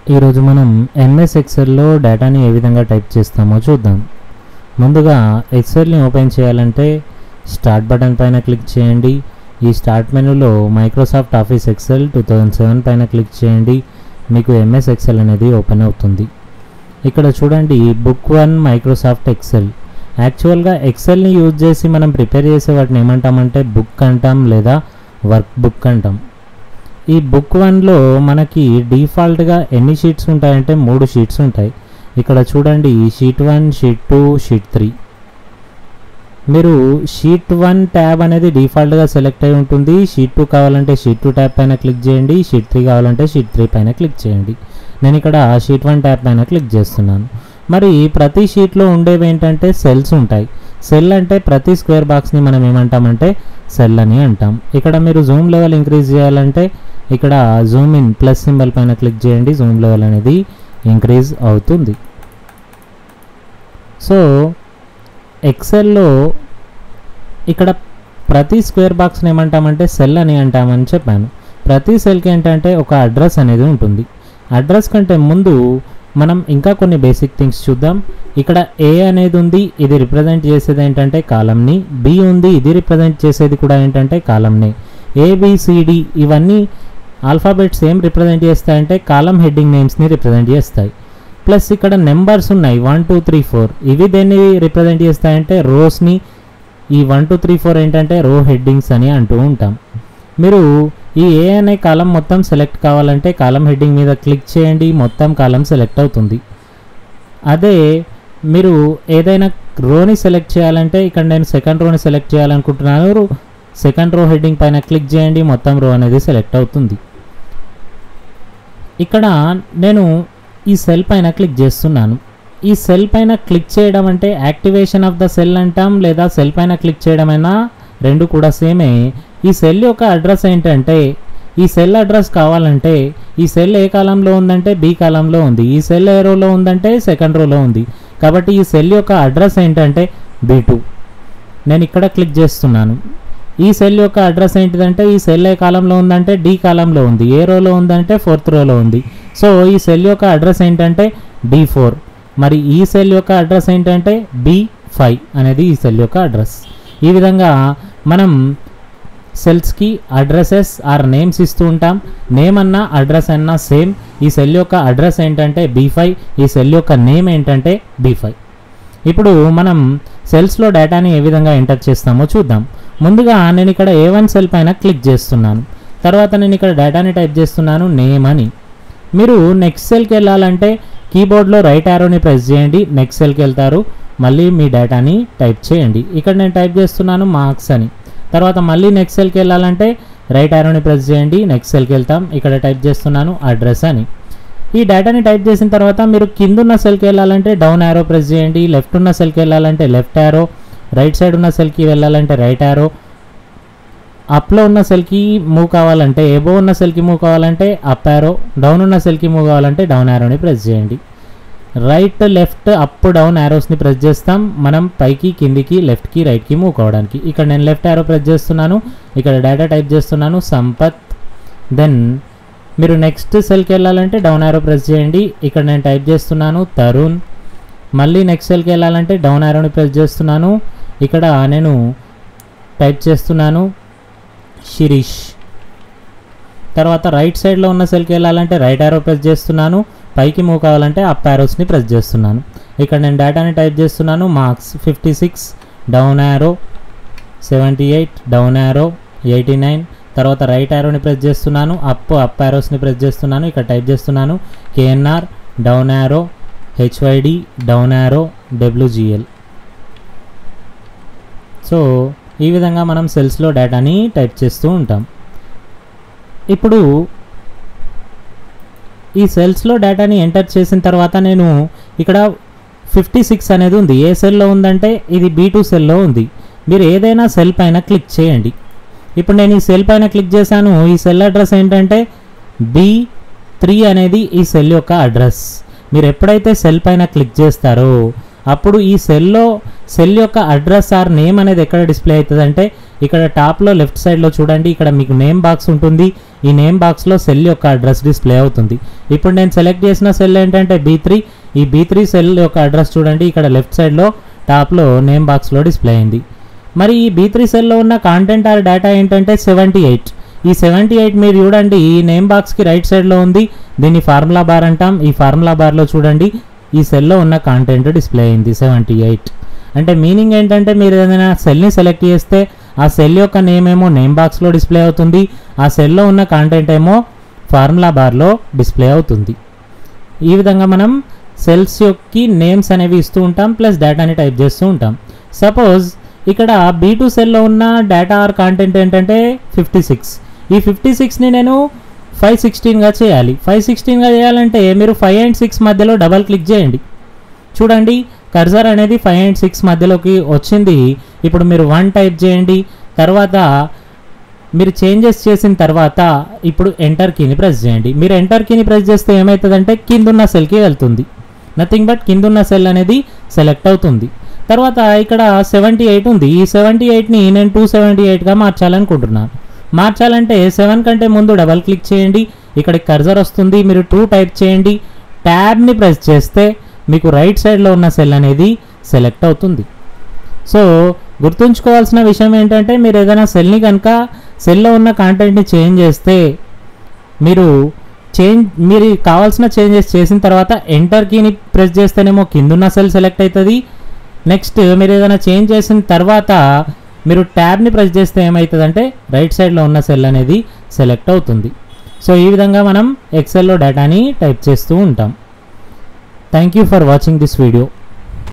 ఈరోజు మనం ఎంఎస్ ఎక్సెల్లో డేటాని ఏ విధంగా టైప్ చేస్తామో చూద్దాం ముందుగా ఎక్సెల్ని ఓపెన్ చేయాలంటే స్టార్ట్ బటన్ పైన క్లిక్ చేయండి ఈ స్టార్ట్ మెనూలో Microsoft Office Excel two thousand seven పైన క్లిక్ చేయండి మీకు ఎంఎస్ ఎక్సెల్ అనేది ఓపెన్ అవుతుంది ఇక్కడ చూడండి బుక్ వన్ మైక్రోసాఫ్ట్ ఎక్సెల్ యాక్చువల్గా ఎక్సెల్ని యూజ్ చేసి మనం ప్రిపేర్ చేసే వాటిని ఏమంటామంటే బుక్ అంటాం లేదా వర్క్ బుక్ అంటాం ఈ బుక్ వన్లో మనకి డిఫాల్ట్గా ఎన్ని షీట్స్ ఉంటాయంటే మూడు షీట్స్ ఉంటాయి ఇక్కడ చూడండి sheet one sheet two sheet three మీరు షీట్ వన్ ట్యాబ్ అనేది డిఫాల్ట్గా సెలెక్ట్ అయి ఉంటుంది షీట్ టూ కావాలంటే షీట్ టూ ట్యాబ్ పైన క్లిక్ చేయండి షీట్ త్రీ కావాలంటే షీట్ త్రీ పైన క్లిక్ చేయండి నేను ఇక్కడ షీట్ వన్ ట్యాబ్ పైన క్లిక్ చేస్తున్నాను మరి ప్రతి షీట్లో ఉండేవి ఏంటంటే సెల్స్ ఉంటాయి సెల్ అంటే ప్రతి స్క్వేర్ బాక్స్ని మనం ఏమంటామంటే సెల్ అని అంటాం ఇక్కడ మీరు జూమ్ లెవెల్ ఇంక్రీజ్ చేయాలంటే ఇక్కడ జూమ్ ఇన్ ప్లస్ సింబల్ పైన క్లిక్ చేయండి జూమ్ లెవెల్ అనేది ఇంక్రీజ్ అవుతుంది సో ఎక్సెల్లో ఇక్కడ ప్రతి స్క్వేర్ బాక్స్ని ఏమంటామంటే సెల్ అని అంటామని చెప్పాను ప్రతి సెల్కి ఏంటంటే ఒక అడ్రస్ అనేది ఉంటుంది అడ్రస్ కంటే ముందు మనం ఇంకా కొన్ని బేసిక్ థింగ్స్ చూద్దాం ఇక్కడ ఏ అనేది ఉంది ఇది రిప్రజెంట్ చేసేది ఏంటంటే కాలంని బి ఉంది ఇది రిప్రజెంట్ చేసేది కూడా ఏంటంటే కాలంని ఏబిసిడి ఇవన్నీ ఆల్ఫాబెట్స్ ఏం రిప్రజెంట్ చేస్తాయంటే కాలం హెడ్డింగ్ నేమ్స్ని రిప్రజెంట్ చేస్తాయి ప్లస్ ఇక్కడ నెంబర్స్ ఉన్నాయి వన్ టూ త్రీ ఫోర్ ఇవి దేన్ని రిప్రజెంట్ చేస్తాయంటే రోస్ని ఈ వన్ టూ త్రీ ఫోర్ ఏంటంటే రో హెడ్డింగ్స్ అని అంటూ ఉంటాం మీరు ఈ ఏ అనే కాలం మొత్తం సెలెక్ట్ కావాలంటే కాలం హెడ్డింగ్ మీద క్లిక్ చేయండి మొత్తం కాలం సెలెక్ట్ అవుతుంది అదే మీరు ఏదైనా రోని సెలెక్ట్ చేయాలంటే ఇక్కడ నేను సెకండ్ రోని సెలెక్ట్ చేయాలనుకుంటున్నాను సెకండ్ రో హెడ్డింగ్ పైన క్లిక్ చేయండి మొత్తం రో అనేది సెలెక్ట్ అవుతుంది ఇక్కడ నేను ఈ సెల్ పైన క్లిక్ చేస్తున్నాను ఈ సెల్ పైన క్లిక్ చేయడం అంటే యాక్టివేషన్ ఆఫ్ ద సెల్ అంటాం లేదా సెల్ పైన క్లిక్ చేయడమైనా రెండు కూడా సేమే ఈ సెల్ యొక్క అడ్రస్ ఏంటంటే ఈ సెల్ అడ్రస్ కావాలంటే ఈ సెల్ ఏ కాలంలో ఉందంటే బి కాలంలో ఉంది ఈ సెల్ ఏ రోలో ఉందంటే సెకండ్ రోలో ఉంది కాబట్టి ఈ సెల్ యొక్క అడ్రస్ ఏంటంటే బి టూ నేను ఇక్కడ క్లిక్ చేస్తున్నాను ఈ సెల్ యొక్క అడ్రస్ ఏంటిదంటే ఈ సెల్ ఏ కాలంలో ఉందంటే డి కాలంలో ఉంది ఏ రోలో ఉందంటే ఫోర్త్ రోలో ఉంది సో ఈ సెల్ యొక్క అడ్రస్ ఏంటంటే డి ఫోర్ మరి ఈ సెల్ యొక్క అడ్రస్ ఏంటంటే బి ఫైవ్ అనేది ఈ సెల్ యొక్క అడ్రస్ ఈ విధంగా మనం సెల్స్కి అడ్రసెస్ ఆర్ నేమ్స్ ఇస్తూ ఉంటాం నేమ్ అన్నా అడ్రస్ అన్నా సేమ్ ఈ సెల్ యొక్క అడ్రస్ ఏంటంటే బీ ఫైవ్ ఈ సెల్ యొక్క నేమ్ ఏంటంటే బీ ఫైవ్ ఇప్పుడు మనం సెల్స్లో డేటాని ఏ విధంగా ఎంటర్ చేస్తామో చూద్దాం ముందుగా నేను ఇక్కడ ఏ వన్ సెల్ పైన క్లిక్ చేస్తున్నాను తర్వాత నేను ఇక్కడ డేటాని టైప్ చేస్తున్నాను నేమ్ అని మీరు నెక్స్ట్ సెల్కి వెళ్ళాలంటే కీబోర్డ్లో రైట్ యారోని ప్రెస్ చేయండి నెక్స్ట్ సెల్కి వెళ్తారు మళ్ళీ మీ డేటాని టైప్ చేయండి ఇక్కడ నేను టైప్ చేస్తున్నాను మార్క్స్ అని తర్వాత మళ్ళీ నెక్స్ట్ సెల్కి వెళ్ళాలంటే రైట్ యారోని ప్రెస్ చేయండి నెక్స్ట్ సెల్కి వెళ్తాం ఇక్కడ టైప్ చేస్తున్నాను అడ్రస్ అని ఈ డేటాని టైప్ చేసిన తర్వాత మీరు కింద ఉన్న సెల్కి వెళ్ళాలంటే డౌన్ యారో ప్రెస్ చేయండి లెఫ్ట్ ఉన్న సెల్కి వెళ్ళాలంటే లెఫ్ట్ యారో రైట్ సైడ్ ఉన్న సెల్కి వెళ్ళాలంటే రైట్ యారో అప్లో ఉన్న సెల్కి మూవ్ కావాలంటే ఏబో ఉన్న సెల్కి మూవ్ కావాలంటే అప్ యారో డౌన్ ఉన్న సెల్కి మూవ్ కావాలంటే డౌన్ యారోని ప్రెస్ చేయండి రైట్ లెఫ్ట్ అప్ డౌన్ యారోస్ని ప్రెస్ చేస్తాం మనం పైకి కిందికి లెఫ్ట్కి రైట్కి మూవ్ కావడానికి ఇక్కడ నేను లెఫ్ట్ యారో ప్రెస్ చేస్తున్నాను ఇక్కడ డేటా టైప్ చేస్తున్నాను సంపత్ దెన్ మీరు నెక్స్ట్ సెల్కి వెళ్ళాలంటే డౌన్ యారో ప్రెస్ చేయండి ఇక్కడ నేను టైప్ చేస్తున్నాను తరుణ్ మళ్ళీ నెక్స్ట్ సెల్కి వెళ్ళాలంటే డౌన్ యారోని ప్రెస్ చేస్తున్నాను ఇక్కడ నేను టైప్ చేస్తున్నాను శిరీష్ తర్వాత రైట్ సైడ్లో ఉన్న సెల్కి వెళ్ళాలంటే రైట్ యారో ప్రెస్ చేస్తున్నాను పైకి మూవ్ కావాలంటే అప్ యారోస్ని ప్రెస్ చేస్తున్నాను ఇక్కడ నేను డేటాని టైప్ చేస్తున్నాను marks fifty six down arrow seventy eight down arrow eighty nine తర్వాత రైట్ యారోని ప్రెస్ చేస్తున్నాను అప్ అప్ యారోస్ని ప్రెస్ చేస్తున్నాను ఇక్కడ టైప్ చేస్తున్నాను KNR down arrow HYD down arrow WGL so ఈ విధంగా మనం సెల్స్లో డేటాని టైప్ చేస్తూ ఉంటాం ఇప్పుడు ఈ సెల్స్లో డేటాని ఎంటర్ చేసిన తర్వాత నేను ఇక్కడ ఫిఫ్టీ సిక్స్ అనేది ఉంది ఏ సెల్లో ఉందంటే ఇది బీ టూ సెల్లో ఉంది మీరు ఏదైనా సెల్ పైన క్లిక్ చేయండి ఇప్పుడు నేను ఈ సెల్ పైన క్లిక్ చేశాను ఈ సెల్ అడ్రస్ ఏంటంటే బి త్రీ అనేది ఈ సెల్ యొక్క అడ్రస్ మీరు ఎప్పుడైతే సెల్ పైన క్లిక్ చేస్తారో అప్పుడు ఈ సెల్లో సెల్ యొక్క అడ్రస్ ఆర్ నేమ్ అనేది ఎక్కడ డిస్ప్లే అవుతుంది అంటే ఇక్కడ టాప్లో లెఫ్ట్ సైడ్లో చూడండి ఇక్కడ మీకు నేమ్ బాక్స్ ఉంటుంది ఈ నేమ్ బాక్స్లో సెల్ యొక్క అడ్రస్ డిస్ప్లే అవుతుంది ఇప్పుడు నేను సెలెక్ట్ చేసిన సెల్ ఏంటంటే బీ త్రీ ఈ బీ త్రీ సెల్ యొక్క అడ్రస్ చూడండి ఇక్కడ లెఫ్ట్ సైడ్లో టాప్లో నేమ్ బాక్స్లో డిస్ప్లే అయింది మరి ఈ బీ త్రీ సెల్లో ఉన్న కాంటెంట్ ఆర్ డేటా ఏంటంటే సెవెంటీ ఎయిట్ ఈ సెవెంటీ ఎయిట్ మీరు చూడండి ఈ నేమ్ బాక్స్కి రైట్ సైడ్లో ఉంది దీన్ని ఫార్ములా బార్ అంటాం ఈ ఫార్ములా బార్లో చూడండి ఈ సెల్లో ఉన్న కాంటెంట్ డిస్ప్లే అయింది సెవెంటీ ఎయిట్ అంటే మీనింగ్ ఏంటంటే మీరు ఏదైనా సెల్ని సెలెక్ట్ చేస్తే ఆ సెల్ యొక్క నేమ్ ఏమో నేమ్ బాక్స్లో డిస్ప్లే అవుతుంది ఆ సెల్లో ఉన్న కాంటెంట్ ఏమో ఫార్ములా బార్లో డిస్ప్లే అవుతుంది ఈ విధంగా మనం సెల్స్ యొక్క నేమ్స్ అనేవి ఇస్తూ ఉంటాం ప్లస్ డేటాని టైప్ చేస్తూ ఉంటాం సపోజ్ ఇక్కడ బీ టూ సెల్లో ఉన్న డేటా ఆర్ కాంటెంట్ ఏంటంటే ఫిఫ్టీ సిక్స్ ఈ ఫిఫ్టీ సిక్స్ని నేను ఫైవ్ సిక్స్టీన్గా చేయాలి ఫైవ్ సిక్స్టీన్గా చేయాలంటే మీరు ఫైవ్ అండ్ సిక్స్ మధ్యలో డబల్ క్లిక్ చేయండి చూడండి కర్జర్ అనేది ఫైవ్ అండ్ సిక్స్ మధ్యలోకి వచ్చింది ఇప్పుడు మీరు వన్ టైప్ చేయండి తర్వాత మీరు చేంజెస్ చేసిన తర్వాత ఇప్పుడు ఎంటర్ కీని ప్రెస్ చేయండి మీరు ఎంటర్ కీని ప్రెస్ చేస్తే ఏమవుతుందంటే కిందున్న సెల్కి వెళ్తుంది నథింగ్ బట్ కిందున్న సెల్ అనేది సెలెక్ట్ అవుతుంది తర్వాత ఇక్కడ సెవెంటీ ఎయిట్ ఉంది ఈ సెవెంటీ ఎయిట్ని నేను టూ సెవెంటీ ఎయిట్గా మార్చాలనుకుంటున్నాను మార్చాలంటే సెవెన్ కంటే ముందు డబల్ క్లిక్ చేయండి ఇక్కడ కర్జర్ వస్తుంది మీరు టూ టైప్ చేయండి ట్యాబ్ని ప్రెస్ చేస్తే మీకు రైట్ సైడ్లో ఉన్న సెల్ అనేది సెలెక్ట్ అవుతుంది సో గుర్తుంచుకోవాల్సిన విషయం ఏంటంటే మీరు ఏదైనా సెల్ని కనుక సెల్లో ఉన్న కాంటెంట్ని చేంజ్ చేస్తే మీరు చేంజ్ మీరు కావాల్సిన చేంజెస్ చేసిన తర్వాత ఎంటర్ కీని ప్రెస్ చేస్తేనేమో కిందున్న సెల్ సెలెక్ట్ అవుతుంది నెక్స్ట్ మీరు ఏదైనా చేంజ్ చేసిన తర్వాత మీరు ట్యాబ్ని ప్రెస్ చేస్తే ఏమవుతుందంటే రైట్ సైడ్లో ఉన్న సెల్ అనేది సెలెక్ట్ అవుతుంది సో ఈ విధంగా మనం ఎక్సెల్లో డేటాని టైప్ చేస్తూ ఉంటాం thank you for watching this video